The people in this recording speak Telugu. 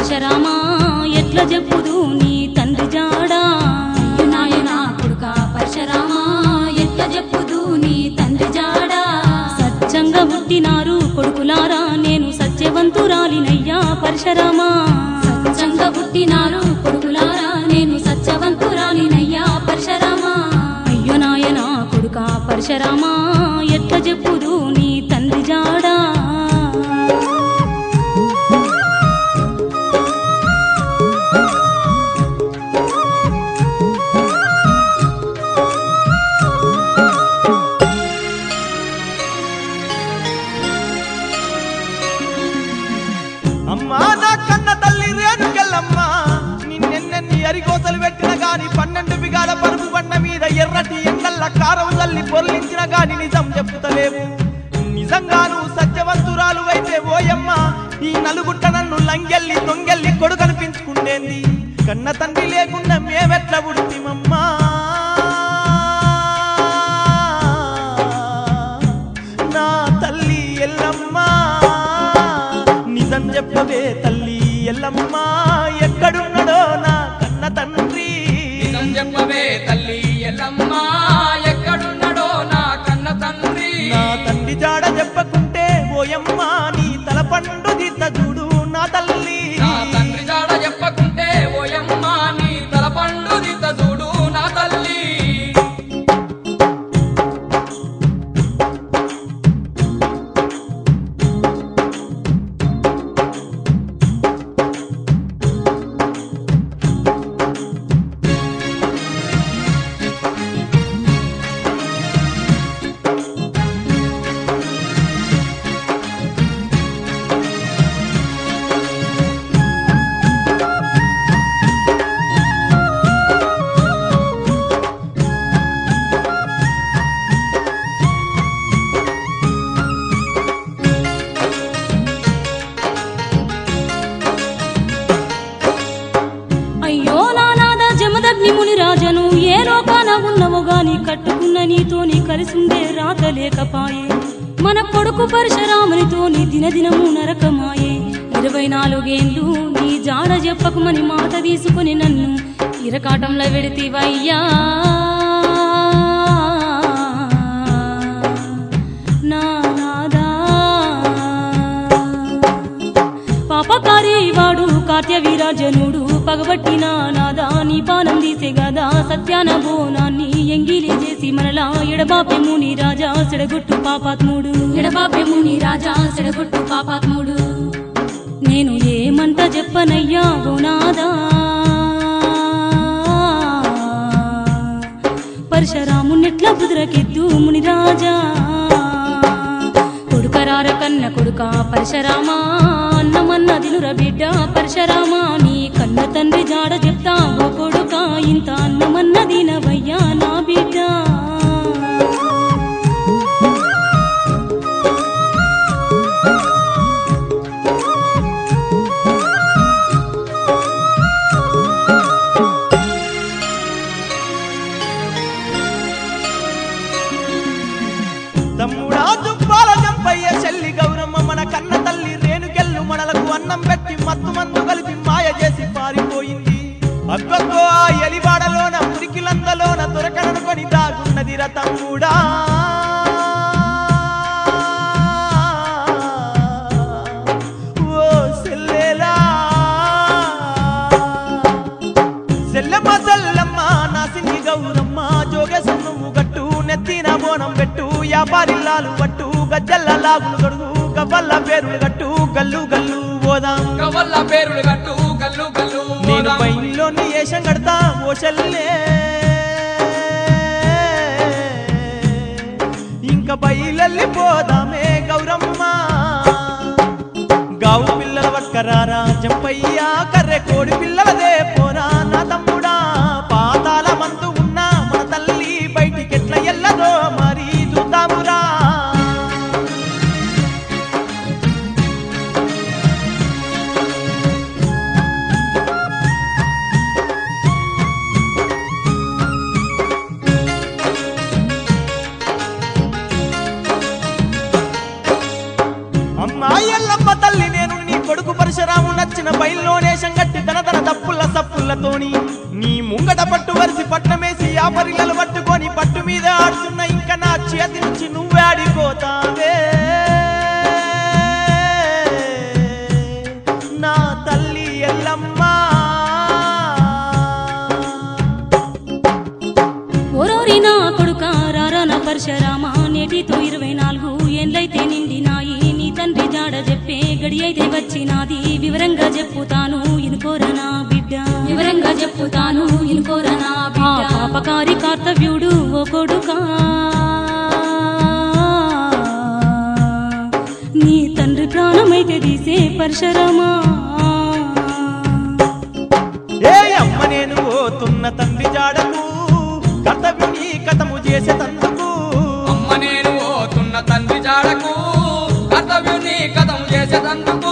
పరశరామా ఎట్లా చెప్పుదు నీ తండ్రి జాడా అయ్యో నాయనా కొడుక పరశురామా ఎట్లా చెప్పుదు నీ తండ్రి జాడా సత్యంగా పుట్టినారు కొడుకులారా నేను సత్యవంతురాలినయ్యా పరశరామా సత్యంగా పుట్టినారు కొడుకులారా నేను సత్యవంతురాలినయ్యా పరశురామా అయ్యో నాయనా కొడుక పరశరామా ఎట్లా చెప్పుదు నీ తండ్రి జాడా అమ్మా నా కన్న తల్లి రేణుకెళ్ళమ్మా నిన్నెన్నెన్ని అరికోసలు పెట్టిన గాని పన్నెండు బిగాల పరుపు బండ మీద ఎర్రటి ఎండల్ల కారం తల్లి పొర్లించిన గాని నిజం చెప్పుతలేవు నిజంగాను సత్యవంతురాలు అయితే ఓయమ్మ ఈ నలుగుట్ట నన్ను లంగెల్లి దొంగెల్లి కొడుకనిపించుకుంటేంది కన్న తండ్రి లేకుండా మేమెట్లా ఉడితిమమ్మా నా తల్లి ఎల్లమ్మా నిజం చెప్పవే తల్లి ఎల్లమ్మా ఎక్కడున్నాడో నా కన్న తండ్రి నిజం చెప్పవే తల్లి ఎల్లమ్మ ఎక్కడున్నాడో నా కన్న తండ్రి నా తండ్రి జాడ చెప్పకుంటే ఓయమ్మా నీ తలపండు దిద్ద చూడు నా తల్లి నా తండ్రి జాడ చెప్పకుంటే ఓయమ్మ నీ తలపండు దిద్ద చూడు నా తల్లి అయ్యో నానాద జమదగ్ని ముని రాజను ఏ లోకాన ఉన్నవో గాని కట్టుకున్న నీతోని కలిసుండే రాత లేకపాయే మన కొడుకు పరశురామునితోని దినదినము నరకమాయే ఇరవై నాలుగేండ్లు నీ జాడ చెప్పకమని మాట తీసుకుని నన్ను ఇరకాటంలో వెడితివయ్యా నా నాదా పాపకారి వాడు కార్త్య వీరాజనుడు పగబట్టిన నాదా నీ పానం తీసే గదా సత్యాన బోనాన్ని ఎంగిలి చేసి మనలా ఎడబాపె ముని రాజా సెడగొట్టు పాపాత్ముడు ఎడబాపే ముని రాజా సెడగొట్టు పాపాత్ముడు నేను ఏమంట చెప్పనయ్యా ఓ నాదా పరశురామునెట్ల కుదురకెద్దు ముని రాజా కొడుకరార కన్న కొడుక పరశురామా అన్నమన్న దినుర బిడ్డ పరశురామా నీ కన్న తండ్రి జాడ చెప్తా ఓ కొడుక ఇంత అన్నమన్న దినవయ్యా నా బిడ్డ తమ్ముడా దుబ్బాల జంపయ్య చెల్లి గౌరమ్మ మన కన్న తల్లి రేణుకెళ్ళు మనలకు అన్నం పెట్టి మత్తు మందు కలిపి మాయ చేసి పారిపోయింది అక్కతో ఆ ఎలివాడలోన మురికిలందలోన దొరకననుకొని దాగున్నదిర తమ్ముడా ఓ సెల్లేలా సెల్లమ్మ సెల్లమ్మ నా సిన్ని గౌరమ్మ జోగేశన్నము గట్టు నెత్తిన బోనం పెట్టు యాపారిల్లాలు పట్టు గజ్జల్ల లాగులు గడుగు గవ్వల్ల పేరులు గట్టు గల్లు గల్లు పోదాం కవల్ల పేరులు గట్టు గల్లు గల్లు నేను పోదాం. పైలోని ఏషం కడతా ఓ చెల్లే ఇంకా బయలెల్లి పోదామే గౌరమ్మ గావు పిల్లల వక్కరారా జంపయ్యా కర్రె కోడి పిల్లలదే పోరా నా తమ్ముడా పాతాల మందు ఉన్నా మన తల్లి బయటికెట్ల ఎల్లదో మరి చూద్దామురా అమ్మా ఎల్లమ్మ తల్లి నేను నీ కొడుకు పరశురాము నచ్చిన బయట బయల్లోనే సంగట్టి తన తన తప్పుల సప్పులతోని నీ ముంగట పట్టు వరిసి పట్టమేసి ఆ పరిగలు పట్టుకొని పట్టు మీద ఆడుతున్న ఇంకా నా చేతి నుంచి నువ్వాడిపోతావే నా తల్లి ఎల్లమ్మా ఓరోరి నా కొడుక రారాన పరశరామ నేటితో ఇరవై నాలుగు ఏండ్లైతే నిండినాయి నీ తండ్రి జాడ చెప్పే గడి అయితే వచ్చినాది వివరంగా చెప్పుతాను ఇనుకోరా నా బిడ్డ వివరంగా చెప్పుతాను ఇనుకోరా నా ఆ బిడ్డ పాపకారి కర్తవ్యుడు ఓ కొడుకా నీ తండ్రి ప్రాణమైతే తీసే పరశరామా ఏ అమ్మ నేను పోతున్న తండ్రి జాడకు కర్తవ్యం నీ కథము చేసేటందుకు అమ్మ నేను పోతున్న తండ్రి జాడకు కర్తవ్యుని కథం చేసేదందుకు